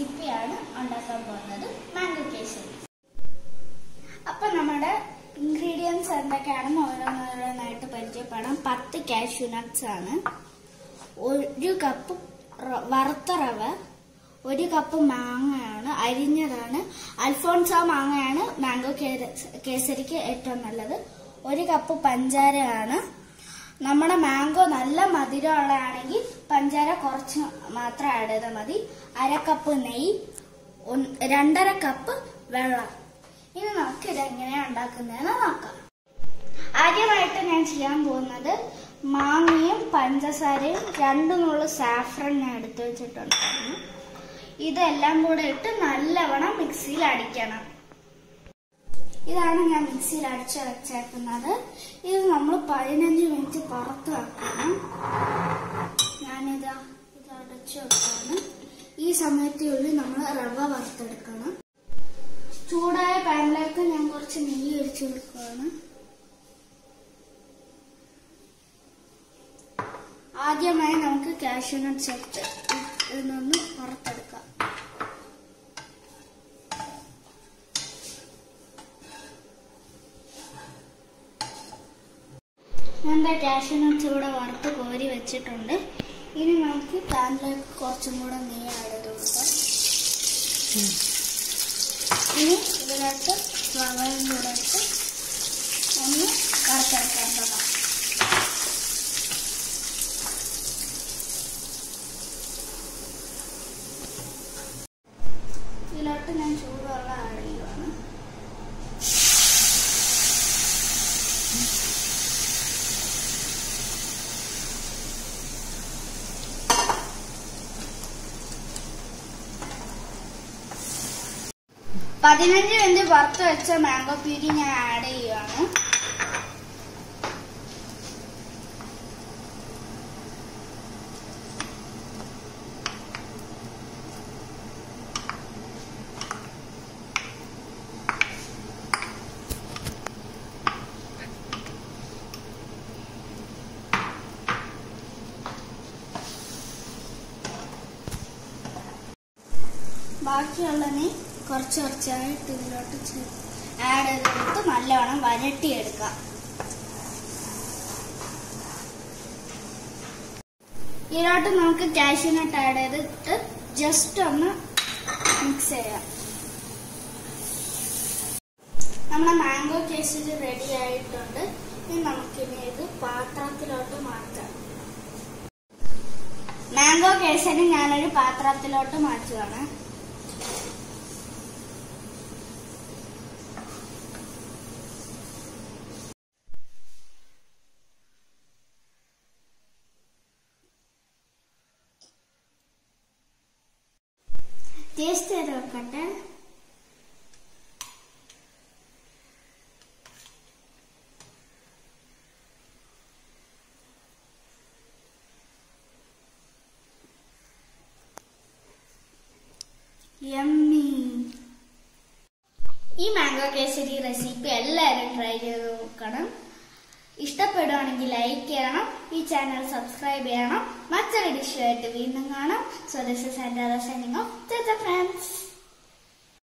റെസിപ്പിയാണ് ഉണ്ടാക്കാൻ പോകുന്നത് മാംഗോ കേസരി അപ്പൊ നമ്മുടെ ഇൻഗ്രീഡിയൻസ് എന്തൊക്കെയാണെന്ന് ഓരോന്നോരോന്നായിട്ട് പരിചയപ്പെടാം പത്ത് കാഷ്യൂ നട്ട്സ് ആണ് ഒരു കപ്പ് റ- വറുത്ത റവ ഒരു കപ്പ് മാങ്ങയാണ് അരിഞ്ഞതാണ് അൽഫോൺസ മാങ്ങയാണ് മാംഗോ കേ- കേസരിക്ക് ഏറ്റവും നല്ലത് ഒരു കപ്പ് പഞ്ചാരയാണ് നമ്മുടെ മാംഗോ നല്ല മധുരമുള്ളതാണെങ്കിൽ പഞ്ചാര കുറച്ച് മാത്രം ആഡ് ചെയ്താൽ മതി അര കപ്പ് നെയ്യ് ഒന്ന്- രണ്ടര കപ്പ് വെള്ളം ഇനി നമുക്ക് ഇതെങ്ങനെയാണ് ഉണ്ടാക്കുന്നതെന്ന് നോക്കാം ആദ്യമായിട്ട് ഞാൻ ചെയ്യാൻ പോകുന്നത് മാങ്ങയും പഞ്ചസാരയും രണ്ടു നുള്ളു സാഫ്രൻ ഞാൻ എടുത്തു വെച്ചിട്ടുണ്ടായിരുന്നു ഇതെല്ലാം കൂടെ ഇട്ട് നല്ലവണ്ണം മിക്സിയിൽ അടിക്കണം ഇതാണ് ഞാൻ മിക്സിയിൽ അടിച്ചു വെച്ചേക്കുന്നത് ഇത് നമ്മൾ പതിനഞ്ച് മിനിറ്റ് പുറത്ത് വെക്കണം ഞാനിതാ ഇത് അടച്ചു വെക്കാണ് ഈ സമയത്തിനുള്ളിൽ നമ്മൾ റവ വറുത്തെടുക്കണം ചൂടായ പാനിലേക്ക് ഞാൻ കുറച്ച് നെയ്യ് ഒഴിച്ചു കൊടുക്കുകയാണ് ആദ്യമായി നമുക്ക് കാഷ്യൂ നട്ട്സ് എടുത്ത് ഇതൊന്ന് വറുത്തെടുക്കാം ഞാൻ ദാ കാഷ്യൂ നട്ട്സ് ഇവിടെ വറുത്ത് കോരി വെച്ചിട്ടുണ്ട് ഇനി നമുക്ക് പാനിലേക്ക് കുറച്ചും കൂടെ നെയ്യ് ആഡ് ചെയ്ത് കൊടുക്കാം ഇനി ഇതിനകത്ത് റവയും കൂടെ ഇട്ട് ഒന്ന് വറുത്തെടുക്കാൻ തുടങ്ങാം ഇതിലോട്ട് ഞാൻ ചൂടുവെള്ളം ആഡ് ചെയ്യുവാണ് പതിനഞ്ച് മിനിറ്റ് വറുത്ത് വെച്ച മാംഗോ പ്യൂരി ഞാൻ ആഡ് ചെയ്യുവാണ് ബാക്കിയുള്ളതിനെ കുറച്ച് കുറച്ചായിട്ട് ഇതിലോട്ട് ആഡ് ചെയ്ത് കൊടുത്ത് നല്ലവണ്ണം വരട്ടിയെടുക്കാം ഇതിലോട്ട് നമുക്ക് കാഷ്യൂനട്ട് ആഡ് ചെയ്തിട്ട് ജസ്റ്റ് ഒന്ന് മിക്സ് ചെയ്യാം നമ്മുടെ മാംഗോ കേസരി റെഡി ആയിട്ടുണ്ട് ഇനി നമുക്കിനി ഇത് പാത്രത്തിലോട്ട് മാറ്റാം മാംഗോ കേസരി ഞാനൊരു പാത്രത്തിലോട്ട് മാറ്റുവാണ് ടേസ്റ്റ് ചെയ്ത് നോക്കട്ടെ യമ്മി ഈ മാംഗോ കേസരി റെസിപ്പി എല്ലാവരും ട്രൈ ചെയ്ത് നോക്കണം ഇഷ്ടപ്പെടുവാണെങ്കിൽ ലൈക്ക് ചെയ്യണം ഈ ചാനൽ സബ്സ്ക്രൈബ് ചെയ്യണം മറ്റൊരു ഡിഷുമായിട്ട് വീണ്ടും കാണാം സോ ദിസ് ഇസ് എൻ്റെ സൈനിങ് ഓഫ് ഫ്രണ്ട്സ്